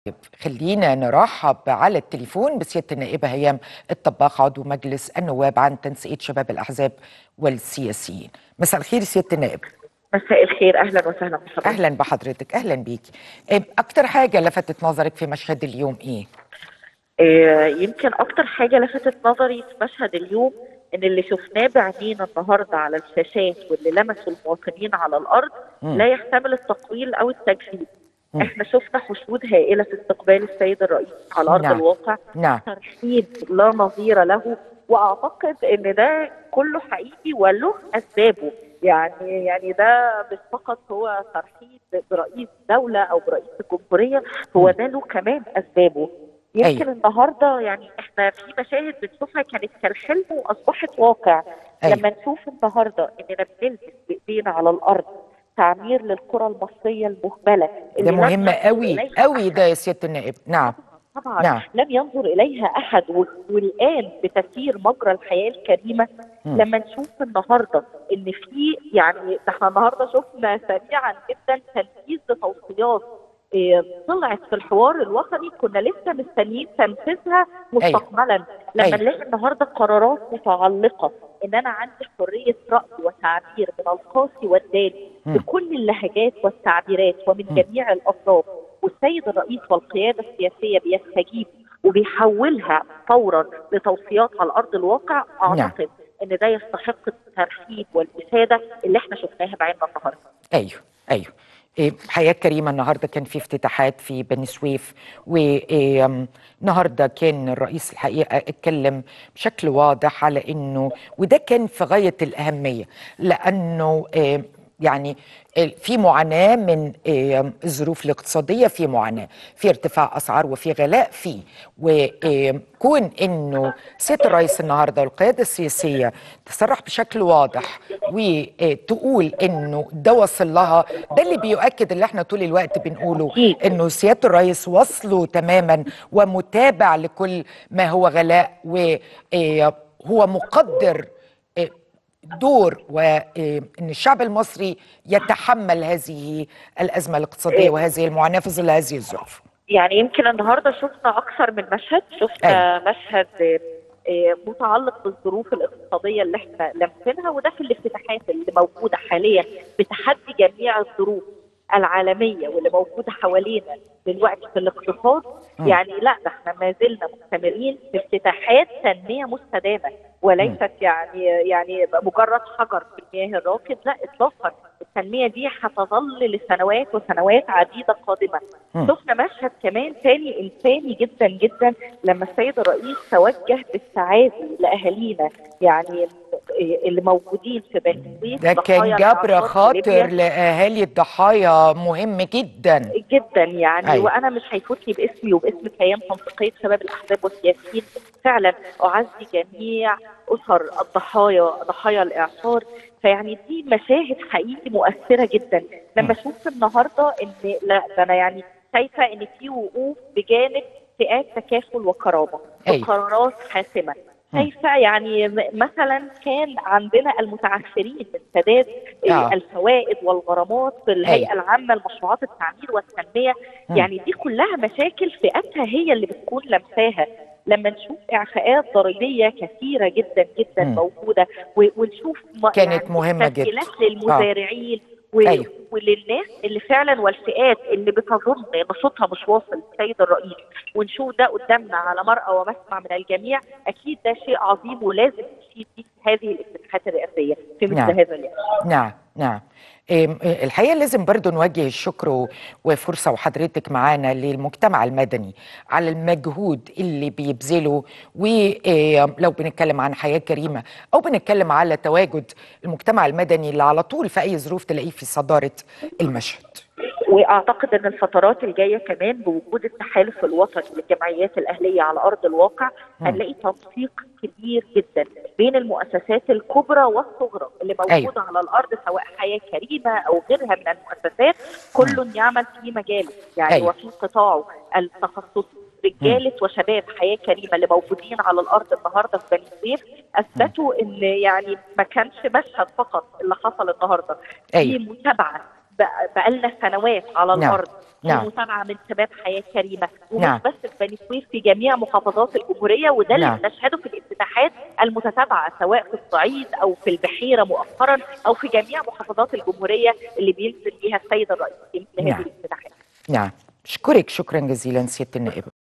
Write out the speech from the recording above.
خلينا نرحب على التليفون بسياده النائبه هيام الطباخ عضو مجلس النواب عن تنسيق شباب الاحزاب والسياسيين. مساء الخير سياده النائب. مساء الخير اهلا وسهلا بحضرتك. اهلا بحضرتك اهلا بيكي. اكتر حاجه لفتت نظرك في مشهد اليوم ايه؟ إيه يمكن اكتر حاجه لفتت نظري في مشهد اليوم ان اللي شفناه بعينينا النهارده على الشاشات واللي لمسوا المواطنين على الارض م. لا يحتمل التقويل او التجهيل. احنا شفنا حشود هائله في استقبال السيد الرئيس على ارض نعم. الواقع نعم. ترحيب لا نظير له واعتقد ان ده كله حقيقي وله اسبابه يعني يعني ده مش فقط هو ترحيب برئيس دوله او برئيس الجمهوريه هو ده له كمان اسبابه يمكن أيوة. النهارده يعني احنا في مشاهد بنشوفها كانت كالحلم واصبحت واقع أيوة. لما نشوف النهارده اننا بنلبس بايدينا على الارض تعمير للقرى المصريه المهمله ده مهم قوي قوي ده يا سياده النائب نعم طبعا نعم. لم ينظر اليها احد والان بتسير مجرى الحياه الكريمه مم. لما نشوف النهارده ان في يعني احنا النهارده شفنا سريعا جدا تنفيذ لتوصيات إيه، طلعت في الحوار الوطني كنا لسه مستنيين تنفيذها مستقبلا لما أيوة. نلاقي النهارده قرارات متعلقه ان انا عندي حريه راي وتعبير من القاسي والداني مم. بكل اللهجات والتعبيرات ومن مم. جميع الاطراف والسيد الرئيس والقياده السياسيه بيستجيب وبيحولها فورا لتوصيات على ارض الواقع اعتقد ان ده يستحق الترحيب والافاده اللي احنا شفناها بعيننا النهارده. ايوه ايوه إيه، حياة كريمة النهاردة كان في افتتاحات في بني سويف والنهاردة كان الرئيس الحقيقة اتكلم بشكل واضح على انه وده كان في غاية الأهمية لأنه إيه، يعني في معاناة من إيه، الظروف الاقتصادية في معاناة في ارتفاع أسعار وفي غلاء فيه وكون أنه سيادة الرئيس النهاردة والقيادة السياسية تصرح بشكل واضح وتقول أنه ده وصل لها ده اللي بيؤكد اللي احنا طول الوقت بنقوله أكيد. أنه سيادة الرئيس وصله تماما ومتابع لكل ما هو غلاء وهو مقدر دور وان الشعب المصري يتحمل هذه الازمه الاقتصاديه وهذه المعاناه في ظل هذه الظروف. يعني يمكن النهارده شفنا اكثر من مشهد، شفنا مشهد آه، متعلق بالظروف الاقتصاديه اللي احنا لمسناها وده في الافتتاحات اللي موجوده حاليا بتحدي جميع الظروف العالميه واللي موجوده حوالينا دلوقتي في الاقتصاد مم. يعني لا ده احنا ما زلنا مستمرين في افتتاحات تنميه مستدامه وليست يعني يعني مجرد حجر في المياه الراكد لا اطلاقا التنميه دي هتظل لسنوات وسنوات عديده قادمه مم. شفنا مشهد كمان تاني انساني جدا جدا لما السيد الرئيس توجه بالسعادة لاهالينا يعني اللي موجودين في بني سويف ده كان ضحايا جبر الإعصار في خاطر ليبيا. لاهالي الضحايا مهم جدا. جدا يعني أيوة. وانا مش هيفوتني باسمي وباسم كيان تنسيقيه شباب الاحزاب والسياسيين فعلا اعزي جميع اسر الضحايا ضحايا الاعصار فيعني دي مشاهد حقيقي مؤثره جدا لما اشوف النهارده ان لا ده انا يعني شايفه ان في وقوف بجانب فئات تكافل وكرامه أيوة. وقرارات حاسمه مم. شايفه يعني م- مثلا كان عندنا المتعثرين من سداد آه. الفوائد والغرامات في الهيئه أيوة. العامه لمشروعات التعمير والتنميه مم. يعني دي كلها مشاكل فئاتها هي اللي بتكون لمساها لما نشوف اعفاءات ضريبيه كثيره جدا جدا مم. موجوده و- ونشوف م- كانت مهمة جدا. تسهيلات للمزارعين و... أيوة. وللناس اللي فعلا والفئات اللي بتظن ان صوتها مش واصل للسيد الرئيس ونشوف ده قدامنا على مرأى ومسمع من الجميع اكيد ده شيء عظيم ولازم نشيد فيه في هذه الافتتاحات الرئاسيه في مثل نعم. هذا اليوم نعم نعم إيه، الحقيقه لازم برضو نوجه الشكر و- وفرصه وحضرتك معانا للمجتمع المدني على المجهود اللي بيبذله ولو بنتكلم عن حياه كريمه او بنتكلم على تواجد المجتمع المدني اللي على طول في اي ظروف تلاقيه في صداره المشهد. واعتقد ان الفترات الجايه كمان بوجود التحالف الوطني للجمعيات الاهليه على ارض الواقع مم. هنلاقي تنسيق كبير جدا بين المؤسسات الكبرى والصغرى اللي موجوده أيوة. على الارض سواء حياه كريمه او غيرها من المؤسسات كل يعمل في مجاله يعني أيوة. وفي قطاعه التخصصي رجاله وشباب حياه كريمه اللي موجودين على الارض النهارده في بني سويف اثبتوا ان يعني ما كانش مشهد فقط اللي حصل النهارده أيوة. في متابعه بقى- بقالنا سنوات على نعم. الارض نعم. متابعه من شباب حياه كريمه ومش نعم. بس في بني سويف في جميع محافظات الجمهوريه وده اللي نعم. بنشهده في الافتتاحات المتتابعه سواء في الصعيد او في البحيره مؤخرا او في جميع محافظات الجمهوريه اللي بينزل فيها السيد الرئيس في مثل نعم. هذه الافتتاحات نعم بشكرك شكرا جزيلا سياده النائبه